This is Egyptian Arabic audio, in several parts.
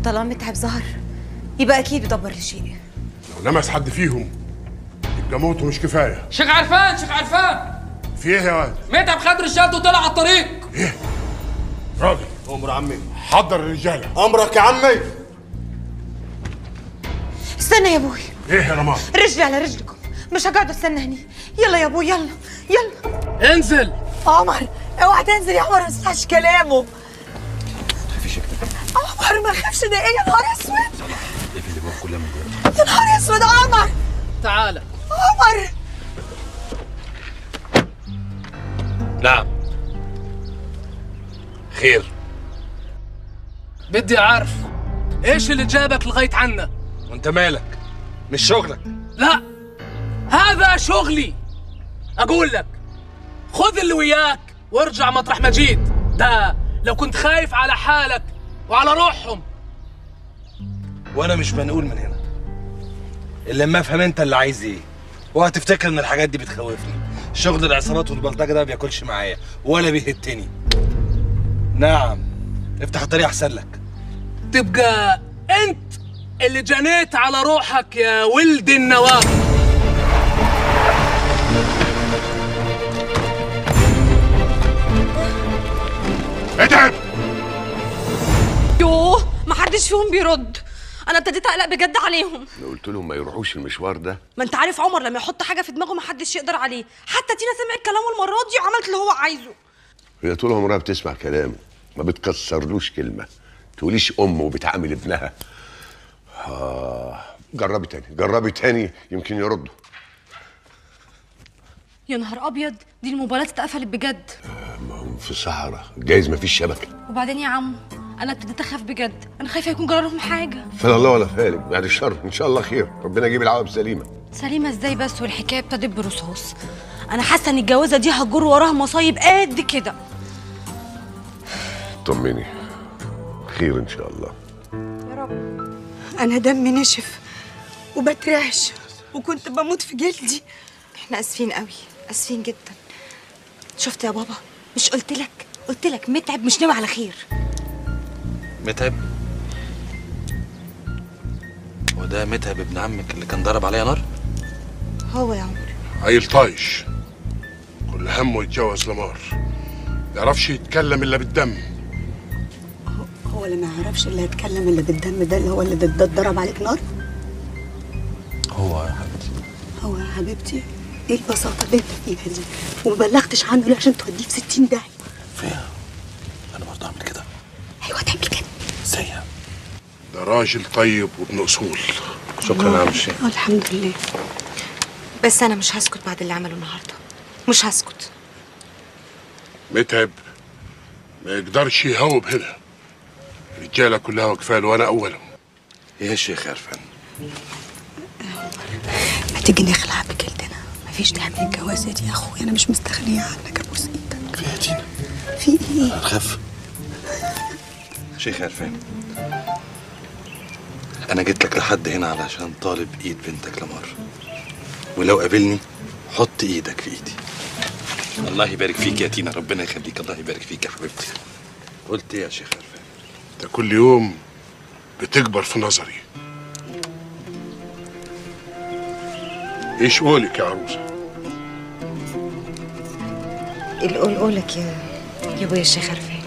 طالما متعب ظهر يبقى اكيد يدبر لشيء لو لمس حد فيهم يبقى موته مش كفايه شيخ عرفان شيخ عرفان في ايه يا واد متعب خد رجالته وطلع على الطريق راجل امر عمي حضر الرجاله امرك يا عمي استنى يا ابوي ايه يا رماد رجلي على رجلكم مش هقعد استنى هني يلا يا ابوي يلا يلا انزل عمر اوعى تنزل يا عمر ما تسمعش كلامه عمر ما خافش ده ايه يا نهار اسود يا نهار اسود عمر تعال عمر نعم خير بدي اعرف ايش اللي جابك لغايه عنا وانت مالك مش شغلك لا هذا شغلي اقول لك خذ اللي وياك وارجع مطرح ما جيت ده لو كنت خايف على حالك وعلى روحهم وانا مش منقول من هنا الا لما افهم انت اللي عايز ايه وهتفتكر ان الحاجات دي بتخوفني شغل العصابات والبلطجه ده ما بياكلش معايا ولا بيهتني نعم افتح الطريق احسن لك تبقى انت اللي جنيت على روحك يا ولد النواب اتعب يوه ما حدش فيهم بيرد انا ابتديت اقلق بجد عليهم انا قلت لهم ما يروحوش المشوار ده ما انت عارف عمر لما يحط حاجه في دماغه ما حدش يقدر عليه حتى تينا سمعت كلامه المره دي وعملت اللي هو عايزه هي طول عمرها بتسمع كلامه ما بتكسرلوش كلمه تقوليش ام وبتعامل ابنها آه جربي تاني جربي تاني يمكن يردوا يا نهار ابيض دي الموبايلات اتقفلت بجد ما هم في صحراء جايز ما فيش شبكه وبعدين يا عم انا ابتديت اخاف بجد انا خايفه يكون جرى لهم حاجه فلا الله ولا فالك بعد الشر ان شاء الله خير ربنا يجيب العواقب سليمه سليمه ازاي بس والحكايه ابتدت برصاص انا حاسه ان الجوازه دي هتجر وراها مصايب قد كده طمني خير ان شاء الله انا دمي نشف وبترعش وكنت بموت في جلدي احنا اسفين قوي اسفين جدا شفت يا بابا مش قلت لك قلت لك متعب مش ناوي على خير متعب وده متعب ابن عمك اللي كان ضرب عليا نار هو يا عمر عيل طايش كل همه يتجوز لمار يعرفش يتكلم الا بالدم هو اللي ما يعرفش اللي هيتكلم اللي بالدم ده اللي هو اللي ده اتضرب عليك نار هو يا حبيبتي هو يا حبيبتي ايه البساطه اللي انت فيها دي وما بلغتش عنه ليه عشان توديه في 60 داهيه فيها انا برضه اعمل كده ايوه تعمل كده ازاي ده راجل طيب وابن اصول شكرا يا عم الشيخ آه، الحمد لله بس انا مش هسكت بعد اللي عمله النهارده مش هسكت متعب ما يقدرش يهوب هنا الرجاله كلها واقفه له وانا اولهم ايه يا شيخ عرفان ما تيجي نخلع بجلدنا مفيش داعي من الجوازه دي يا اخويا انا مش مستغنيه عنك ابوس ايدك فيها تينا في ايه هنخاف شيخ عرفان انا جيت لك لحد هنا علشان طالب ايد بنتك لمار ولو قابلني حط ايدك في ايدي الله يبارك فيك يا تينا ربنا يخليك الله يبارك فيك يا حبيبتي قلت ايه يا شيخ عرفان ده كل يوم بتكبر في نظري ايش قولك يا عروسه القول قولك يا يا ابويا الشيخ عرفان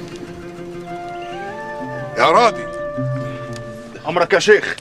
يا راضي امرك يا شيخ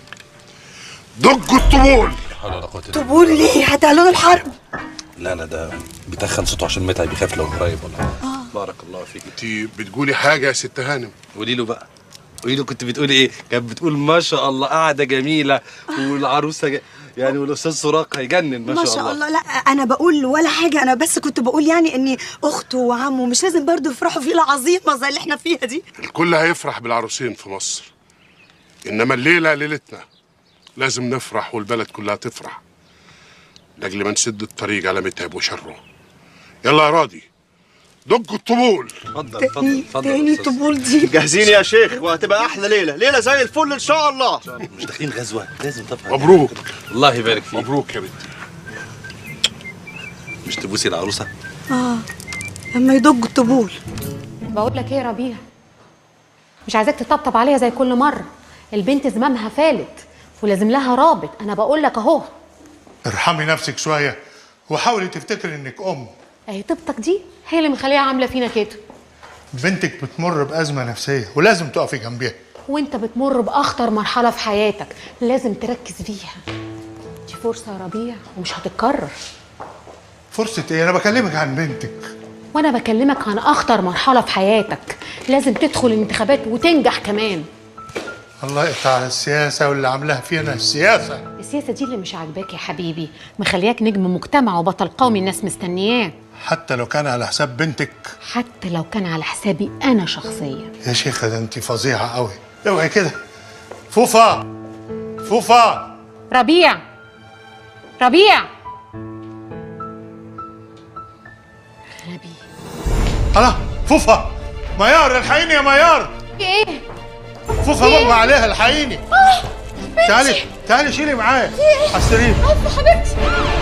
دق الطبول حول ولا قوه الا طبول ليه هتعلنوا الحرب لا لا ده بيتخن صوته عشان متعب بيخاف لو قريب ولا بارك الله فيك انت بتقولي حاجه يا ست هانم قولي له بقى قولي له كنت بتقولي ايه كانت بتقول ما شاء الله قاعده جميله والعروسه ج... يعني والاستاذ سراق هيجنن ما, ما شاء الله لا انا بقول ولا حاجه انا بس كنت بقول يعني اني اخته وعمه مش لازم برضو يفرحوا في ليله عظيمه زي اللي احنا فيها دي الكل هيفرح بالعروسين في مصر انما الليله ليلتنا لازم نفرح والبلد كلها تفرح لاجل ما نسد الطريق على متعب وشره يلا يا راضي دق الطبول اتفضل اتفضل تاني اتفضل تاني يا أستاذ. طبول دي جاهزين يا شيخ وهتبقى احلى ليله ليله زي الفل ان شاء الله مش داخلين غزوه لازم طبعا مبروك الله يبارك فيك مبروك يا بنتي مش تبوسي العروسه اه لما يدق الطبول بقول لك ايه يا ربيع مش عايزاك تطبطب عليها زي كل مره البنت زمامها فالت ولازم لها رابط انا بقول لك اهو ارحمي نفسك شويه وحاولي تفتكري انك ام اهي طيبتك دي هي اللي مخليها عامله فينا كده بنتك بتمر بازمه نفسيه ولازم تقفي جنبيها وانت بتمر باخطر مرحله في حياتك لازم تركز فيها دي فرصه يا ربيع ومش هتتكرر فرصه ايه انا بكلمك عن بنتك وانا بكلمك عن اخطر مرحله في حياتك لازم تدخل الانتخابات وتنجح كمان الله يقطع على السياسه واللي عاملاها فينا السياسه السياسه دي اللي مش عاجباك يا حبيبي مخلياك نجم مجتمع وبطل قومي الناس مستنياه حتى لو كان على حساب بنتك حتى لو كان على حسابي انا شخصيا يا شيخه ده انت فظيعه قوي اوعي كده فوفا فوفا ربيع ربيع غبي الله فوفا ميار الحقيني يا ميار في ايه فوفا مغمى عليها الحقيني تعالي تعالي شيلي معايا على السرير حبيبتي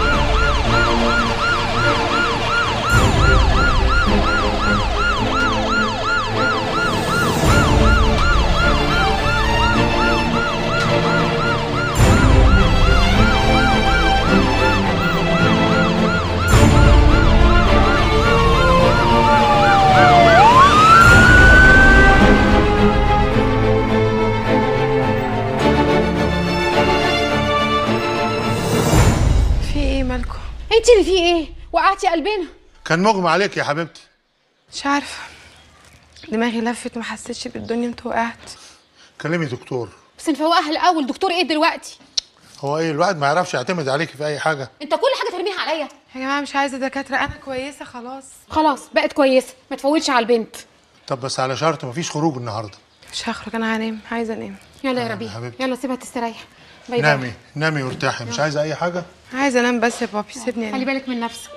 في ايه مالكم انت اللي في ايه وقعتي قلبنا كان مغمى عليك يا حبيبتي مش عارفه دماغي لفت ما حسيتش بالدنيا انت وقعت كلمي دكتور بس نفوقها الاول دكتور ايه دلوقتي هو ايه الواحد ما يعرفش يعتمد عليكي في اي حاجه انت كل حاجه ترميها عليا يا جماعه مش عايزه دكاتره انا كويسه خلاص خلاص بقت كويسه ما تفوتش على البنت طب بس على شرط مفيش خروج النهارده مش هخرج انا هنام عايزه انام يلا يا ربيع حبيبتي. يلا سيبها تستريح باي باي نامي نامي وارتاحي مش عايزه اي حاجه عايزه انام بس يا بابي سيبني خلي انام بالك من نفسك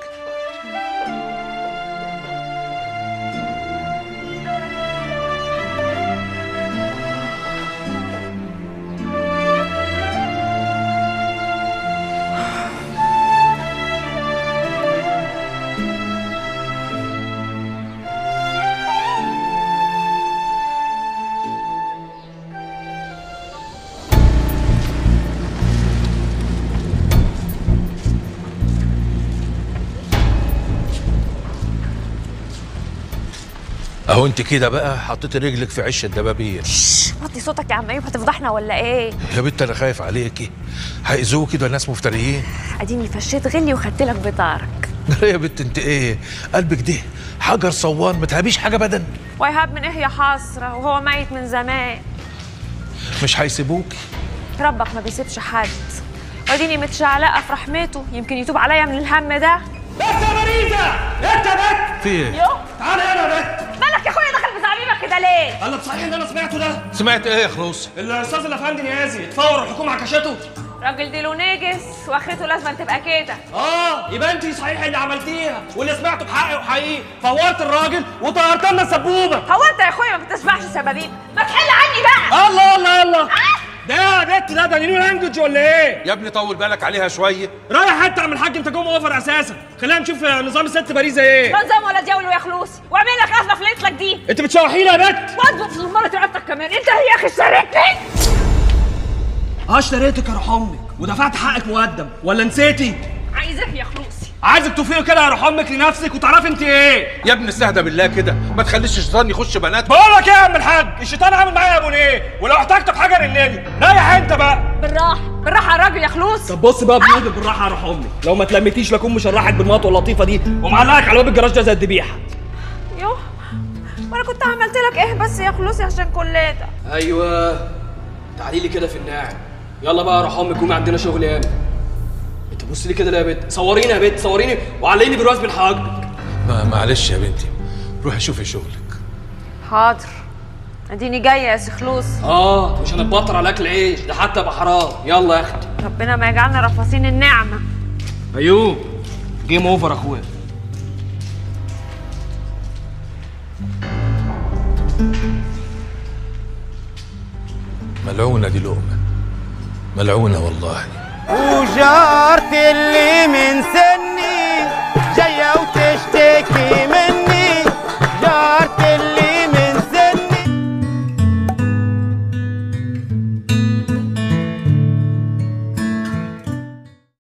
اهو انت كده بقى حطيت رجلك في عش الدبابير وطي صوتك يا عم ايوب هتفضحنا ولا ايه يا بنت انا خايف عليكي هيأذوكي ده ناس مفتريين اديني فشيت غلي وخدت لك بطارك يا بنت انت ايه قلبك ده حجر صوان ما تهابيش حاجه بدن ويهاب من ايه يا حسره وهو ميت من زمان مش هيسيبوكي ربك ما بيسيبش حد واديني متشعلقه في رحمته يمكن يتوب عليا من الهم ده انت مريضه انت بت في ايه يو تعالى هنا يا بت مالك يا اخويا دخل بزعبيبك كده ليه انا بصحيح اللي انا سمعته ده سمعت ايه يا خلوص الاستاذ الافندي نيازي اتفور الحكومه عكشته راجل ديله نجس واخرته لازم تبقى كده اه يبقى انت صحيح اللي عملتيها واللي سمعته بحقي وحقيقي فورت الراجل وطهرت لنا السبوبه هو انت يا اخويا ما بتسمعش سبابيب ما تحل عني بقى الله الله الله ده يا بت ده ده نيو لانجوج ولا ايه؟ يا ابني طول بالك عليها شويه رايح حتى اعمل حاج انت جوه اوفر اساسا خلينا نشوف نظام الست باريزه ايه نظام ولا ديول ويا خلوصي واعمل لك ازمه في ليلتك دي انت بتشوحيني يا بت واضرب في زمارة رقبتك كمان انت يا اخي اشتريتني اه اشتريتك يا روح امك ودفعت حقك مقدم ولا نسيتي؟ عايزك يا خلوصي عايزك تفيقي كده يا روح امك لنفسك وتعرفي انت ايه يا ابني استهدى بالله كده ما تخليش الشيطان يخش بنات بقول لك ايه يا عم الحاج الشيطان عامل معايا يا ابو ايه ولو احتجتك حاجه رنلي رايح انت بقى بالراحه بالراحه يا راجل يا خلوص طب بص بقى بنادي بالراحه يا روح امك لو ما تلمتيش لاكون مشرحك بالمطوه اللطيفه دي ومعلقك على باب الجراج ده زي الذبيحه يوه وانا كنت عملت لك ايه بس يا خلوصي عشان كل ده ايوه تعالي لي كده في الناعم يلا بقى يا روح امك قومي عندنا شغل ياما انت بص لي كده يا بت صوريني يا بت صوريني وعلقيني برواز من حواجبك ما معلش يا بنتي روحي شوفي شغلك حاضر اديني جايه يا سي خلوص اه مش هنتبطر على اكل عيش ده حتى يبقى حرام يلا يا اختي ربنا ما يجعلنا رفاصين النعمه ايوب جيم اوفر اخويا ملعونه دي لقمه ملعونه والله وجارتي اللي من سني جاية وتشتكي